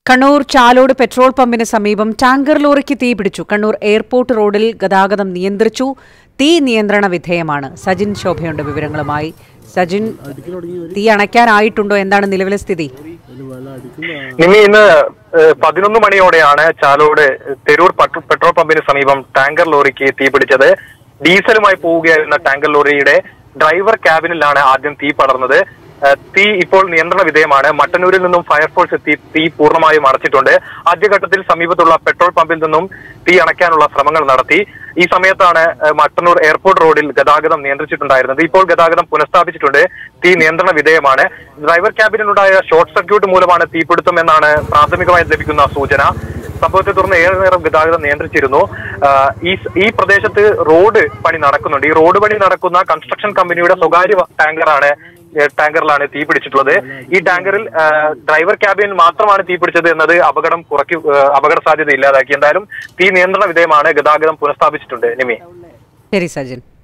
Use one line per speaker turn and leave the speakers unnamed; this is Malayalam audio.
കണ്ണൂർ ചാലോട് പെട്രോൾ പമ്പിന് സമീപം ടാങ്കർ ലോറിക്ക് തീ പിടിച്ചു കണ്ണൂർ എയർപോർട്ട് റോഡിൽ ഗതാഗതം നിയന്ത്രിച്ചു തീ നിയന്ത്രണ വിധേയമാണ് സജിൻ ശോഭയുണ്ട് വിവരങ്ങളുമായി സജിൻ തീ അണയ്ക്കാനായിട്ടുണ്ടോ എന്താണ് നിലവിലെ സ്ഥിതി
നിമി ഇന്ന് ഏഹ്, പതിനൊന്ന് മണിയോടെയാണ് ചാലോട് തെരൂർ പട്ട- പെട്രോൾ പമ്പിന് സമീപം ടാങ്കർ ലോറിക്ക് തീ പിടിച്ചത് ഡീസലുമായി പോവുകയായിരുന്ന ടാങ്കർ ലോറിയുടെ ഡ്രൈവർ ക്യാബിനിലാണ് ആദ്യം തീ പടർന്നത് ഏഹ്, തീ ഇപ്പോൾ നിയന്ത്രണ വിധേയമാണ് മട്ടന്നൂരിൽ നിന്നും ഫയർഫോഴ്സ് എത്തി തീ പൂർണ്ണമായും അടച്ചിട്ടുണ്ട് ആദ്യഘട്ടത്തിൽ സമീപത്തുള്ള പെട്രോൾ പമ്പിൽ നിന്നും തീ അണയ്ക്കാനുള്ള ശ്രമങ്ങൾ നടത്തി ഈ സമയത്താണ് ഏഹ്, മട്ടന്നൂർ എയർപോർട്ട് റോഡിൽ ഗതാഗതം നിയന്ത്രിച്ചിട്ടുണ്ടായിരുന്നത് ഇപ്പോൾ ഗതാഗതം പുനഃസ്ഥാപിച്ചിട്ടുണ്ട് തീ നിയന്ത്രണ വിധേയമാണ് ഡ്രൈവർ ക്യാബിനുണ്ടായ ഷോർട്ട് സർക്യൂട്ട് മൂലമാണ് തീപിടുത്തം എന്നാണ് പ്രാഥമികമായി ലഭിക്കുന്ന സൂചന സംഭവത്തെ തുടർന്ന് ഏറെ നേരം ഗതാഗതം നിയന്ത്രിച്ചിരുന്നു ആഹ് ഈ ഈ പ്രദേശത്ത് റോഡ് പണി നടക്കുന്നുണ്ട് ഈ റോഡ് പണി നടക്കുന്ന കൺസ്ട്രക്ഷൻ കമ്പനിയുടെ സ്വകാര്യ വ- ടാങ്കറാണ് ഏഹ് ടാങ്കറിലാണ് തീ പിടിച്ചിട്ടുള്ളത് ഈ ടാങ്കറിൽ ആഹ് ഡ്രൈവർ ക്യാബിനിൽ മാത്രമാണ് തീ പിടിച്ചത് എന്നത് അപകടം കുറയ്ക്കു ആഹ് അപകട സാധ്യത ഇല്ലാതാക്കി എന്തായാലും തീ നിയന്ത്രണ വിധേയമാണ് ഗതാഗതം പുനഃസ്ഥാപിച്ചിട്ടുണ്ട് നിമി
ശരി സജിൻ